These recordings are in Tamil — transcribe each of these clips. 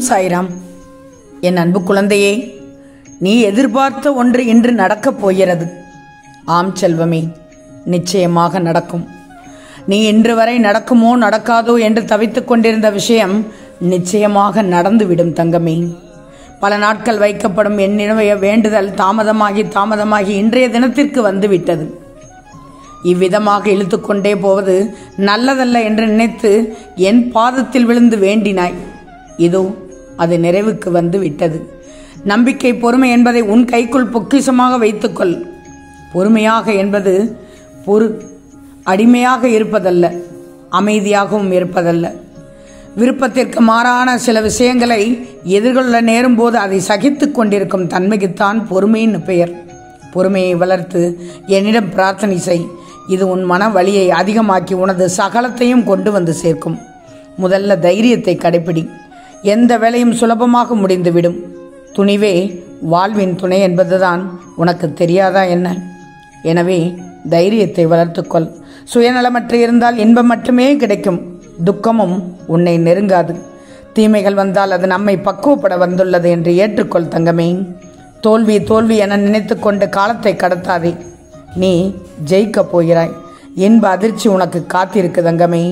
சாய்ராம் என் அன்பு குழந்தையே நீ எதிர்பார்த்த ஒன்று இன்று நடக்கப் போகிறது ஆம் செல்வமே நிச்சயமாக நடக்கும் நீ இன்று வரை நடக்குமோ நடக்காதோ என்று தவித்துக் கொண்டிருந்த விஷயம் நிச்சயமாக நடந்துவிடும் தங்கமே பல நாட்கள் வைக்கப்படும் என் நினைவைய வேண்டுதல் தாமதமாகி தாமதமாகி இன்றைய தினத்திற்கு வந்துவிட்டது இவ்விதமாக இழுத்துக்கொண்டே போவது நல்லதல்ல என்று நினைத்து என் பாதத்தில் விழுந்து வேண்டினாய் இதோ அது நிறைவுக்கு வந்து விட்டது நம்பிக்கை பொறுமை என்பதை உன் கைக்குள் பொக்கிஷமாக வைத்துக்கொள் பொறுமையாக என்பது பொறு அடிமையாக இருப்பதல்ல அமைதியாகவும் இருப்பதல்ல விருப்பத்திற்கு மாறான சில விஷயங்களை எதிர்கொள்ள நேரும் போது அதை சகித்துக் கொண்டிருக்கும் தன்மைக்குத்தான் பொறுமைன்னு பெயர் பொறுமையை வளர்த்து என்னிடம் பிரார்த்தனை செய் இது உன் மன வலியை அதிகமாக்கி உனது சகலத்தையும் கொண்டு வந்து சேர்க்கும் முதல்ல தைரியத்தை கடைப்பிடி எந்த வேலையும் சுலபமாக முடிந்துவிடும் துணிவே வாழ்வின் துணை என்பதுதான் உனக்கு தெரியாதா என்ன எனவே தைரியத்தை வளர்த்துக்கொள் சுயநலமற்று இருந்தால் இன்பம் மட்டுமே கிடைக்கும் துக்கமும் உன்னை நெருங்காது தீமைகள் வந்தால் அது நம்மை பக்குவப்பட வந்துள்ளது என்று ஏற்றுக்கொள் தங்கமே தோல்வி தோல்வி என நினைத்து கொண்டு காலத்தை கடத்தாதே நீ ஜெயிக்கப் போகிறாய் இன்ப அதிர்ச்சி உனக்கு காத்திருக்கு தங்கமே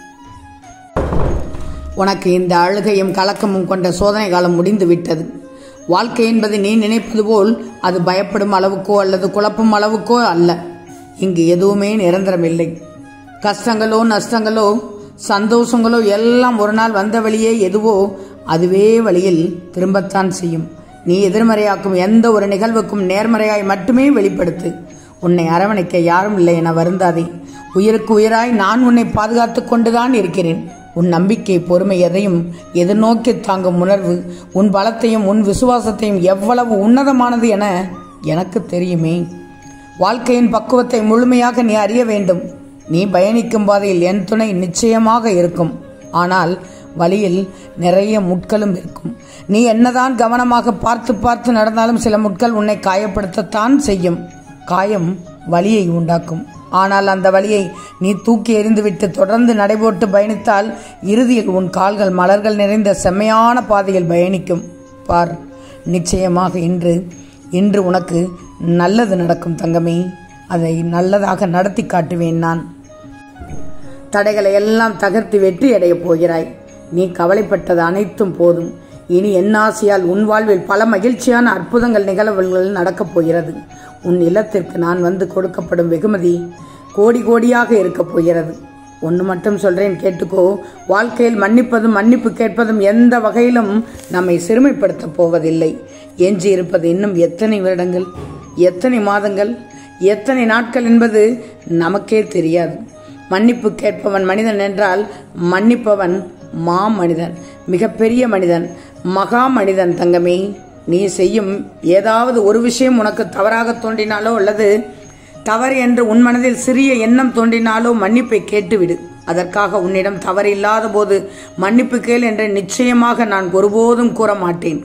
உனக்கு இந்த அழுகையும் கலக்கமும் கொண்ட சோதனை காலம் முடிந்து விட்டது வாழ்க்கை என்பது நீ நினைப்பது போல் அது பயப்படும் அளவுக்கோ அல்லது குழப்பும் அளவுக்கோ அல்ல இங்கு எதுவுமே நிரந்தரமில்லை கஷ்டங்களோ நஷ்டங்களோ சந்தோஷங்களோ எல்லாம் ஒரு நாள் வந்த வழியே எதுவோ அதுவே வழியில் திரும்பத்தான் செய்யும் நீ எதிர்மறையாக்கும் எந்த ஒரு நிகழ்வுக்கும் நேர்மறையாய் மட்டுமே வெளிப்படுத்து உன்னை அரவணைக்க யாரும் இல்லை என வருந்தாதே உயிருக்கு உயிராய் நான் உன்னை பாதுகாத்துக் கொண்டுதான் இருக்கிறேன் உன் நம்பிக்கை பொறுமை எதையும் எதிர்நோக்கி தாங்கும் உணர்வு உன் பலத்தையும் உன் விசுவாசத்தையும் எவ்வளவு உன்னதமானது என எனக்கு தெரியுமே வாழ்க்கையின் பக்குவத்தை முழுமையாக நீ அறிய வேண்டும் நீ பயணிக்கும் பாதையில் என் துணை நிச்சயமாக இருக்கும் ஆனால் வழியில் நிறைய முட்களும் இருக்கும் நீ என்னதான் கவனமாக பார்த்து பார்த்து நடந்தாலும் சில முட்கள் உன்னை காயப்படுத்தத்தான் செய்யும் காயம் வலியை உண்டாக்கும் ஆனால் அந்த வலியை நீ தூக்கி எறிந்துவிட்டு தொடர்ந்து நடைபோட்டு பயணித்தால் இறுதியில் உன் கால்கள் மலர்கள் நிறைந்த செம்மையான பாதையில் பயணிக்கும் பார் நிச்சயமாக இன்று இன்று உனக்கு நல்லது நடக்கும் தங்கமே அதை நல்லதாக நடத்தி காட்டுவேன் நான் தடைகளை எல்லாம் தகர்த்து வெற்றி அடையப் போகிறாய் நீ கவலைப்பட்டது அனைத்தும் போதும் இனி என் ஆசையால் உன் வாழ்வில் பல மகிழ்ச்சியான அற்புதங்கள் நிகழ்வுகள் நடக்கப் போகிறது உன் இல்லத்திற்கு நான் வந்து கொடுக்கப்படும் வெகுமதி கோடி கோடியாக இருக்கப் போகிறது ஒன்று மட்டும் சொல்றேன் கேட்டுக்கோ வாழ்க்கையில் மன்னிப்பதும் மன்னிப்பு கேட்பதும் எந்த வகையிலும் நம்மை சிறுமைப்படுத்தப் போவதில்லை எஞ்சி இருப்பது இன்னும் எத்தனை வருடங்கள் எத்தனை மாதங்கள் எத்தனை நாட்கள் என்பது நமக்கே தெரியாது மன்னிப்பு கேட்பவன் மனிதன் என்றால் மன்னிப்பவன் மா மனிதன் மிகப்பெரிய மனிதன் மகா மனிதன் தங்கமே நீ செய்யும் ஏதாவது ஒரு விஷயம் உனக்கு தவறாக தோன்றினாலோ அல்லது தவறு என்று உன் மனதில் சிறிய எண்ணம் தோன்றினாலோ மன்னிப்பை கேட்டுவிடு அதற்காக உன்னிடம் தவறு இல்லாத போது மன்னிப்பு கேள் என்று நிச்சயமாக நான் ஒருபோதும் கூற மாட்டேன்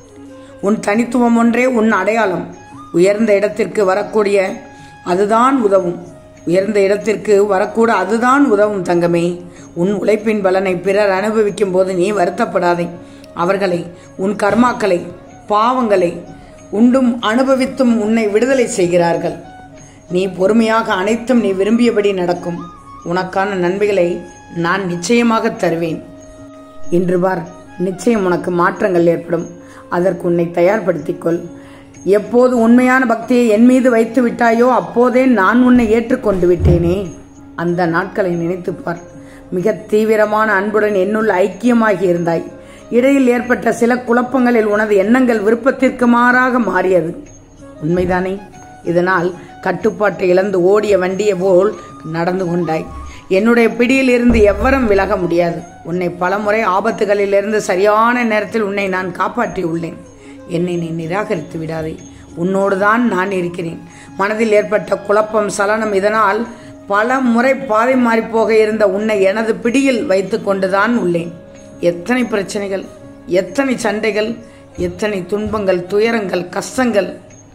உன் தனித்துவம் ஒன்றே உன் அடையாளம் உயர்ந்த இடத்திற்கு வரக்கூடிய அதுதான் உதவும் உயர்ந்த இடத்திற்கு வரக்கூட அதுதான் உதவும் தங்கமே உன் உழைப்பின் பலனை பிறர் அனுபவிக்கும் போது நீ வருத்தப்படாதே அவர்களை உன் கர்மாக்களை பாவங்களை உண்டும் அனுபவித்தும் உன்னை விடுதலை செய்கிறார்கள் நீ பொறுமையாக அனைத்தும் நீ விரும்பியபடி நடக்கும் உனக்கான நன்மைகளை நான் நிச்சயமாக தருவேன் இன்று பார் நிச்சயம் உனக்கு மாற்றங்கள் ஏற்படும் அதற்கு உன்னை தயார்படுத்திக்கொள் எப்போது உண்மையான பக்தியை என் மீது வைத்து விட்டாயோ அப்போதே நான் உன்னை ஏற்றுக்கொண்டு விட்டேனே அந்த நாட்களை நினைத்துப் பார் மிக தீவிரமான அன்புடன் என்னுள் ஐக்கியமாகி இருந்தாய் இடையில் ஏற்பட்ட சில குழப்பங்களில் உனது எண்ணங்கள் விருப்பத்திற்கு மாறாக மாறியது உண்மைதானே இதனால் கட்டுப்பாட்டை இழந்து ஓடிய வண்டியை போல் நடந்து கொண்டாய் என்னுடைய பிடியில் இருந்து எவரும் விலக முடியாது உன்னை பலமுறை ஆபத்துகளிலிருந்து சரியான நேரத்தில் உன்னை நான் காப்பாற்றி உள்ளேன் என்னை நீ நிராகரித்து விடாதே உன்னோடுதான் நான் இருக்கிறேன் மனதில் ஏற்பட்ட குழப்பம் சலனம் இதனால் பல முறை பாதை மாறிப்போக இருந்த உன்னை எனது பிடியில் வைத்து கொண்டுதான் உள்ளேன் எத்தனை பிரச்சனைகள் எத்தனை சண்டைகள் எத்தனை துன்பங்கள் துயரங்கள் கஷ்டங்கள்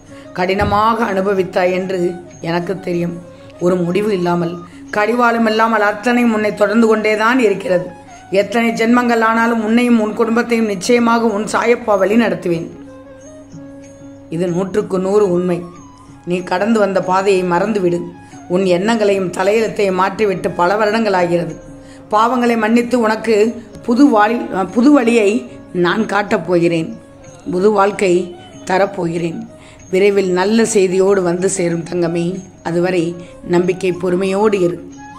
கடினமாக அனுபவித்தாய் என்று எனக்கு தெரியும் ஒரு முடிவு இல்லாமல் கடிவாளம் இல்லாமல் அத்தனை உன்னை தொடர்ந்து கொண்டேதான் இருக்கிறது எத்தனை ஜென்மங்கள் ஆனாலும் உன்னையும் உன் குடும்பத்தையும் நிச்சயமாக உன் சாயப்பா வழி நடத்துவேன் இது நூற்றுக்கு நூறு உண்மை நீ கடந்து வந்த பாதையை மறந்துவிடு உன் எண்ணங்களையும் தலையெழுத்தையும் மாற்றிவிட்டு பல வருடங்களாகிறது பாவங்களை மன்னித்து உனக்கு புது வாழி புது வழியை நான் காட்டப் போகிறேன் புது வாழ்க்கை தரப்போகிறேன் விரைவில் நல்ல செய்தியோடு வந்து சேரும் தங்கமே அதுவரை நம்பிக்கை பொறுமையோடு இரு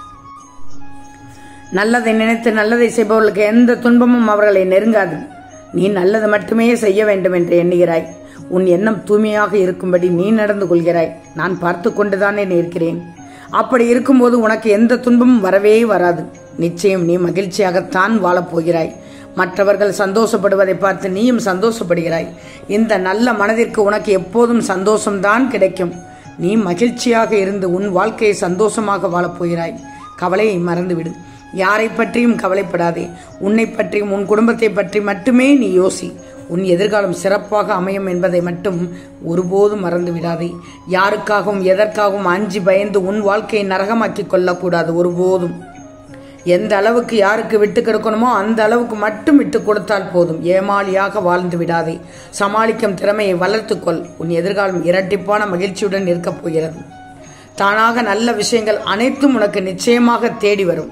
நல்லதை நினைத்து நல்லதை செய்பவர்களுக்கு எந்த துன்பமும் அவர்களை நெருங்காது நீ நல்லது மட்டுமே செய்ய வேண்டும் என்று எண்ணுகிறாய் உன் எண்ணம் தூய்மையாக இருக்கும்படி நீ நடந்து கொள்கிறாய் நான் பார்த்து கொண்டுதானே இருக்கிறேன் அப்படி இருக்கும்போது உனக்கு எந்த துன்பமும் வரவே வராது நிச்சயம் நீ மகிழ்ச்சியாகத்தான் வாழப்போகிறாய் மற்றவர்கள் சந்தோஷப்படுவதை பார்த்து நீயும் சந்தோஷப்படுகிறாய் இந்த நல்ல மனதிற்கு உனக்கு எப்போதும் சந்தோஷம்தான் கிடைக்கும் நீ மகிழ்ச்சியாக இருந்து உன் வாழ்க்கையை சந்தோஷமாக வாழப்போகிறாய் கவலையை மறந்துவிடு யாரை பற்றியும் கவலைப்படாதே உன்னை பற்றியும் உன் குடும்பத்தை பற்றி மட்டுமே நீ யோசி உன் எதிர்காலம் சிறப்பாக அமையும் என்பதை மட்டும் ஒருபோதும் மறந்து விடாதே யாருக்காகவும் எதற்காகவும் அஞ்சி பயந்து உன் வாழ்க்கையை நரகமாக்கி கொள்ளக்கூடாது ஒருபோதும் எந்த அளவுக்கு யாருக்கு விட்டு கொடுக்கணுமோ அந்த அளவுக்கு மட்டும் விட்டு கொடுத்தால் போதும் ஏமாளியாக வாழ்ந்து விடாதே சமாளிக்கும் திறமையை வளர்த்துக்கொள் உன் எதிர்காலம் இரட்டிப்பான மகிழ்ச்சியுடன் இருக்கப் போகிறது தானாக நல்ல விஷயங்கள் அனைத்தும் உனக்கு நிச்சயமாக தேடி வரும்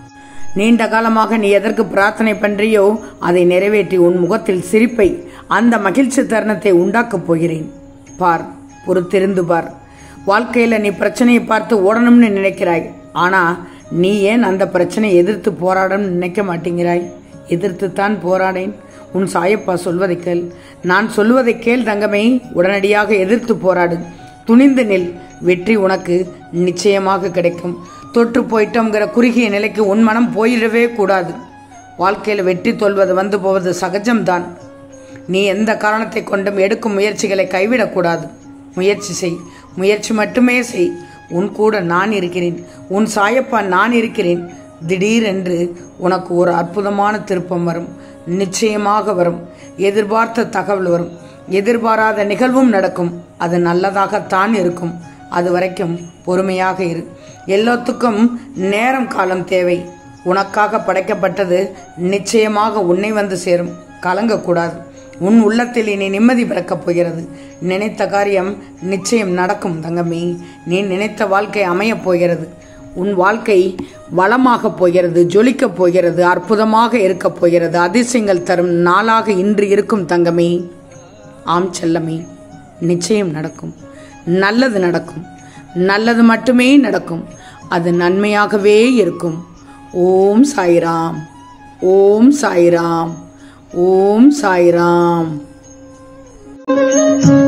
நீண்ட காலமாக நீ எதற்கு பிரார்த்தனை பண்றியோ அதை நிறைவேற்றி உன் முகத்தில் சிரிப்பை அந்த மகிழ்ச்சி தருணத்தை உண்டாக்கப் போகிறேன் பார் பொறுத்திருந்து பார் வாழ்க்கையில நீ பிரச்சனையை பார்த்து ஓடணும்னு நினைக்கிறாய் ஆனா நீ ஏன் அந்த பிரச்சனையை எதிர்த்து போராடணும்னு நினைக்க மாட்டேங்கிறாய் எதிர்த்து தான் போராடேன் உன் சாயப்பா சொல்வதை கேள் நான் சொல்வதை கேள் தங்கமே உடனடியாக எதிர்த்து போராடு துணிந்து நில் வெற்றி உனக்கு நிச்சயமாக கிடைக்கும் தொற்று போயிட்டோங்கிற குறுகிய நிலைக்கு உன் மனம் போயிடவே கூடாது வாழ்க்கையில் வெற்றி தோல்வது வந்து போவது சகஜம்தான் நீ எந்த காரணத்தை கொண்டும் எடுக்கும் முயற்சிகளை கைவிடக்கூடாது முயற்சி செய் முயற்சி மட்டுமே செய் உன் கூட நான் இருக்கிறேன் உன் சாயப்பா நான் இருக்கிறேன் திடீரென்று உனக்கு ஒரு அற்புதமான திருப்பம் வரும் நிச்சயமாக வரும் எதிர்பார்த்த தகவல் வரும் எதிர்பாராத நிகழ்வும் நடக்கும் அது நல்லதாகத்தான் இருக்கும் அது வரைக்கும் பொறுமையாக இரு எல்லாத்துக்கும் நேரம் காலம் தேவை உனக்காக படைக்கப்பட்டது நிச்சயமாக உன்னை வந்து சேரும் கலங்கக்கூடாது உன் உள்ளத்தில் இனி நிம்மதி பிறக்கப் போகிறது நினைத்த காரியம் நிச்சயம் நடக்கும் தங்கமே நீ நினைத்த வாழ்க்கை அமையப் போகிறது உன் வாழ்க்கை வளமாகப் போகிறது ஜொலிக்கப் போகிறது அற்புதமாக இருக்கப் போகிறது அதிசயங்கள் தரும் நாளாக இன்று இருக்கும் தங்கமே ஆம் செல்லமே நிச்சயம் நடக்கும் நல்லது நடக்கும் நல்லது மட்டுமே நடக்கும் அது நன்மையாகவே இருக்கும் ஓம் சாய்ராம் ஓம் சாய்ராம் ஓம் சாய்ராம்